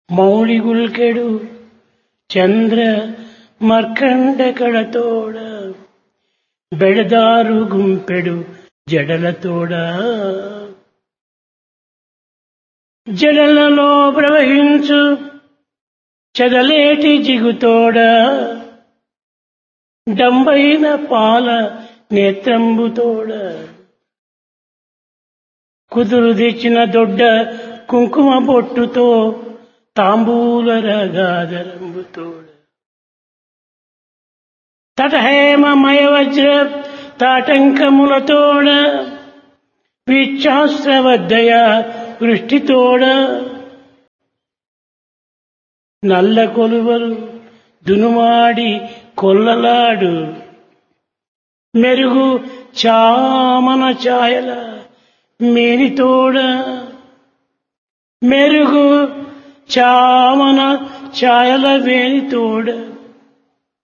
ಮೌಳಿಗುಲ್ಕೆಡು ಚಂದ್ರ ಮರ್ಕಂಡ ಕಳತೋಡ ಬೆಳೆದಾರು ಗುಂಪೆಡು జడలతోడ జడలలో ప్రవహించు చదలేటి జిగుతోడ డంబైన పాల నేత్రంబుతోడ కుదురు తెచ్చిన దొడ్డ కుంకుమ బొట్టుతో తాంబూల రగాదరంబుతోడ తటహేమమయ వజ్ర తాటంకములతోడ విచ్చాస్త్రవద్దయ వృష్టితోడ నల్ల కొలువలు దునుమాడి కొల్లలాడు మెరుగు చామన ఛాయల మేనితోడ మెరుగు చామన ఛాయల వేనితోడ